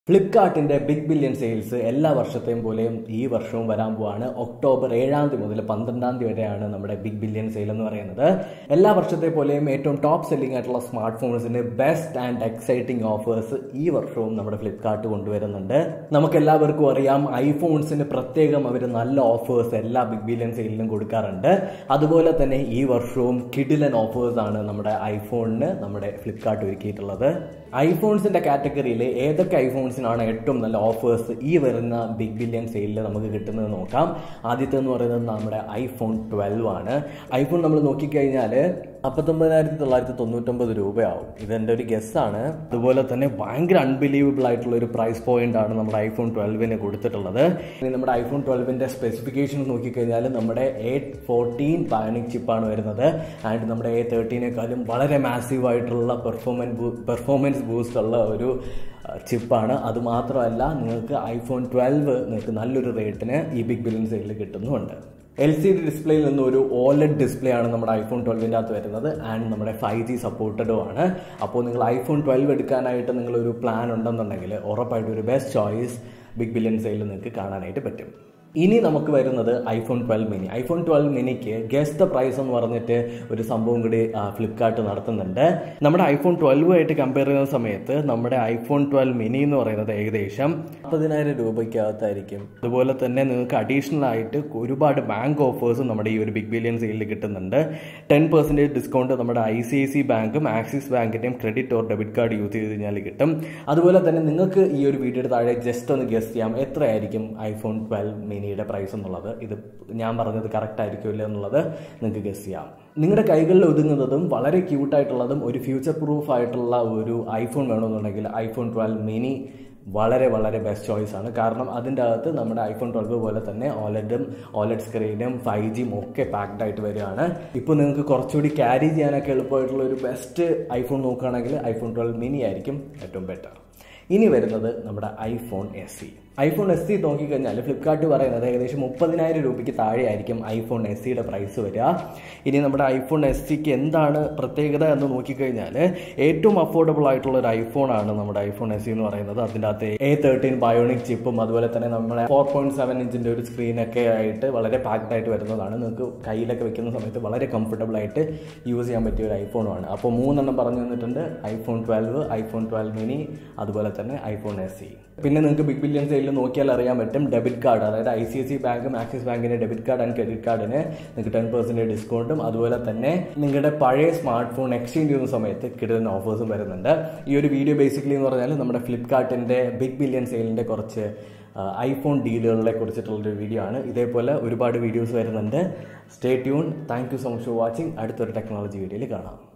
ഫ്ലിപ്കാർട്ടിന്റെ big billion sales എല്ലാ വർഷത്തെയും പോലെയും ഈ വർഷവും വരാൻ പോവാണ് ഒക്ടോബർ ഏഴാം തീയതി മുതൽ പന്ത്രണ്ടാം തീയതി വരെയാണ് നമ്മുടെ ബിഗ് ബില്യൺ സെയിൽ എന്ന് പറയുന്നത് എല്ലാ വർഷത്തെ പോലെയും ഏറ്റവും ടോപ്പ് സെല്ലിംഗ് ആയിട്ടുള്ള സ്മാർട്ട് ഫോൺസിന് ബെസ്റ്റ് ആൻഡ് എക്സൈറ്റിംഗ് ഓഫേഴ്സ് ഈ വർഷവും നമ്മുടെ ഫ്ലിപ്കാർട്ട് കൊണ്ടുവരുന്നുണ്ട് നമുക്ക് എല്ലാവർക്കും അറിയാം ഐഫോൺസിന് പ്രത്യേകം അവർ നല്ല ഓഫേഴ്സ് എല്ലാ ബിഗ് ബില്യൺ സെയിലിലും കൊടുക്കാറുണ്ട് അതുപോലെ തന്നെ ഈ വർഷവും കിഡിലൻ ഓഫേഴ്സ് ആണ് നമ്മുടെ ഐഫോണിന് നമ്മുടെ ഫ്ലിപ്കാർട്ട് ഒരുക്കിയിട്ടുള്ളത് ഐഫോൺസിന്റെ കാറ്റഗറിയിൽ ഏതൊക്കെ ഐഫോൺസിനാണ് ഏറ്റവും നല്ല ഓഫേഴ്സ് ഈ വരുന്ന ബിഗ് ബില്യൺ സെയിലിൽ നമുക്ക് കിട്ടുന്നത് നോക്കാം ആദ്യത്തെ എന്ന് പറയുന്നത് നമ്മുടെ ഐഫോൺ ട്വൽവ് ആണ് ഐഫോൺ നമ്മൾ നോക്കിക്കഴിഞ്ഞാൽ നാൽപ്പത്തൊമ്പതിനായിരത്തി തൊള്ളായിരത്തി തൊണ്ണൂറ്റൊമ്പത് രൂപയാവും ഇതെൻ്റെ ഒരു ഗസ്സാണ് അതുപോലെ തന്നെ ഭയങ്കര അൺബിലീവബിൾ ആയിട്ടുള്ള ഒരു പ്രൈസ് പോയിന്റ് ആണ് നമ്മുടെ ഐഫോൺ ട്വൽവിന് കൊടുത്തിട്ടുള്ളത് ഇനി നമ്മുടെ ഐഫോൺ ട്വൽവിന്റെ സ്പെസിഫിക്കേഷൻ നോക്കിക്കഴിഞ്ഞാൽ നമ്മുടെ എ ഫോർട്ടീൻ ബയോണിക് ചിപ്പാണ് വരുന്നത് ആൻഡ് നമ്മുടെ എ തേർട്ടീനേക്കാളും വളരെ മാസീവ് ആയിട്ടുള്ള പെർഫോമൻസ് പെർഫോമൻസ് ബൂസ്റ്റ് ഉള്ള ഒരു ചിപ്പാണ് അതുമാത്രമല്ല നിങ്ങൾക്ക് ഐഫോൺ ട്വൽവ് നിങ്ങൾക്ക് നല്ലൊരു റേറ്റിന് ഈ ബിഗ് ബില്യൺ സെയിലിൽ കിട്ടുന്നുമുണ്ട് എൽ സി ഡി ഡിസ്പ്ലേയിൽ നിന്ന് ഒരു ഓലഡ് ഡിസ്പ്ലേ ആണ് നമ്മുടെ ഐഫോൺ ട്വൽവിൻ്റെ അകത്ത് വരുന്നത് ആൻഡ് നമ്മുടെ ഫൈവ് ജി സപ്പോർട്ടഡും ആണ് അപ്പോൾ നിങ്ങൾ ഐഫോൺ ട്വൽവ് എടുക്കാനായിട്ട് നിങ്ങളൊരു പ്ലാൻ ഉണ്ടെന്നുണ്ടെങ്കിൽ ഉറപ്പായിട്ടും ഒരു ബെസ്റ്റ് ചോയ്സ് ബിഗ് ബില്യൺ സെയിലിൽ നിങ്ങൾക്ക് കാണാനായിട്ട് പറ്റും ഇനി നമുക്ക് വരുന്നത് iPhone twelve mini iPhone twelve മിനിക്ക് ഗസ്റ്റ് ദ പ്രൈസ് എന്ന് പറഞ്ഞിട്ട് ഒരു സംഭവം കൂടി ഫ്ലിപ്കാർട്ട് നടത്തുന്നുണ്ട് നമ്മുടെ ഐഫോൺ ട്വൽവ് ആയിട്ട് കമ്പയർ ചെയ്യുന്ന സമയത്ത് നമ്മുടെ ഐഫോൺ ട്വൽവ് മിനി എന്ന് പറയുന്നത് ഏകദേശം മുപ്പതിനായിരം രൂപയ്ക്കകത്തായിരിക്കും അതുപോലെ തന്നെ നിങ്ങൾക്ക് അഡീഷണൽ ആയിട്ട് ഒരുപാട് ബാങ്ക് ഓഫേഴ്സും നമ്മുടെ ഈ ഒരു ബിഗ് ബില്യൺ സെയിലിൽ കിട്ടുന്നുണ്ട് ടെൻ പെർസെൻറ്റേജ് ഡിസ്കൗണ്ട് നമ്മുടെ ഐ സി ഐ സി ബാങ്കും ആക്സിസ് ബാങ്കിൻ്റെയും credit or debit card use ചെയ്ത് കഴിഞ്ഞാൽ കിട്ടും അതുപോലെ തന്നെ നിങ്ങൾക്ക് ഈ ഒരു വീഡിയോയുടെ താഴെ ജസ്റ്റ് ഒന്ന് ഗസ്റ്റ് ചെയ്യാം എത്രയായിരിക്കും ഐഫോൺ ട്വൽവ് മിനിയുടെ പ്രൈസ് എന്നുള്ളത് ഇത് ഞാൻ പറഞ്ഞത് കറക്റ്റ് ആയിരിക്കില്ല എന്നുള്ളത് നിങ്ങൾക്ക് ഗസ് ചെയ്യാം നിങ്ങളുടെ കൈകളിൽ ഒതുങ്ങുന്നതും വളരെ ക്യൂട്ടായിട്ടുള്ളതും ഒരു ഫ്യൂച്ചർ പ്രൂഫ് ആയിട്ടുള്ള ഒരു ഐഫോൺ വേണമെന്നുണ്ടെങ്കിൽ ഐഫോൺ ട്വൽവ് മിനി വളരെ വളരെ ബെസ്റ്റ് ചോയ്സ് ആണ് കാരണം അതിൻ്റെ അകത്ത് നമ്മുടെ ഐഫോൺ ട്വൽവ് പോലെ തന്നെ ഓലഡും ഓലഡ് സ്ക്രീനും ഫൈവ് ജിയും ഒക്കെ പാക്ഡ് ആയിട്ട് വരികയാണ് ഇപ്പോൾ നിങ്ങൾക്ക് കുറച്ചുകൂടി ക്യാരി ചെയ്യാനൊക്കെ എളുപ്പമായിട്ടുള്ള ഒരു ബെസ്റ്റ് ഐഫോൺ നോക്കുകയാണെങ്കിൽ ഐഫോൺ ട്വൽവ് മിനി ആയിരിക്കും ഏറ്റവും ബെറ്റർ ഇനി വരുന്നത് നമ്മുടെ iPhone S E iPhone S E നോക്കിക്കഴിഞ്ഞാൽ ഫ്ലിപ്കാർട്ട് പറയുന്നത് ഏകദേശം മുപ്പതിനായിരം രൂപയ്ക്ക് താഴെയായിരിക്കും ഐഫോൺ എസ് സിയുടെ പ്രൈസ് വരിക ഇനി നമ്മുടെ ഐഫോൺ എസ് സിക്ക് എന്താണ് പ്രത്യേകത എന്ന് നോക്കിക്കഴിഞ്ഞാൽ ഏറ്റവും അഫോർഡബിൾ ആയിട്ടുള്ള ഒരു ഐഫോണാണ് നമ്മുടെ ഐഫോൺ എസ് സി എന്ന് പറയുന്നത് അതിൻ്റെ അകത്ത് എ തേർട്ടീൻ ബയോണിക് ചിപ്പും അതുപോലെ തന്നെ നമ്മുടെ ഫോർ പോയിന്റ് സെവൻ ഇഞ്ചിൻ്റെ ഒരു സ്ക്രീനൊക്കെ ആയിട്ട് വളരെ പാക്ഡ് ആയിട്ട് വരുന്നതാണ് നിങ്ങൾക്ക് കയ്യിലൊക്കെ വെക്കുന്ന സമയത്ത് വളരെ കംഫർട്ടബിൾ ആയിട്ട് യൂസ് ചെയ്യാൻ പറ്റിയ ഒരു ഐഫോണുമാണ് അപ്പോൾ മൂന്നെണ്ണം പറഞ്ഞു തന്നിട്ടുണ്ട് iPhone twelve iPhone twelve mini അതുപോലെ തന്നെ ഐഫോൺ എസ് സി പിന്നെ നിങ്ങൾക്ക് ബിഗ് ബില്യൺ സെയിലിൽ നോക്കിയാൽ അറിയാൻ പറ്റും ഡെബിറ്റ് കാർഡ് അതായത് ഐ സി ഐ സി ബാങ്കും ആക്സിസ് ബാങ്കിന്റെ ഡെബിറ്റ് കാർഡ് ആൻഡ് ക്രെഡിറ്റ് കാർഡിന് നിങ്ങൾക്ക് ടെൻ പെർസെൻറ്റേജ് ഡിസ്കൗണ്ടും അതുപോലെ തന്നെ നിങ്ങളുടെ പഴയ സ്മാർട്ട് ഫോൺ എക്സ്ചേഞ്ച് ചെയ്യുന്ന സമയത്ത് കിട്ടുന്ന ഓഫേഴ്സും വരുന്നുണ്ട് ഈ ഒരു വീഡിയോ ബേസിക്കലി എന്ന് പറഞ്ഞാൽ നമ്മുടെ ഫ്ലിപ്കാർട്ടിന്റെ ബിഗ് ബില്യൺ സെയിലിന്റെ കുറച്ച് ഐഫോൺ ഡീലുകളെ കുറിച്ചിട്ടുള്ളൊരു വീഡിയോ ആണ് ഇതേപോലെ ഒരുപാട് വീഡിയോസ് വരുന്നുണ്ട് stay tune thank you so much for watching അടുത്തൊരു ടെക്നോളജി വീഡിയോയിൽ കാണാം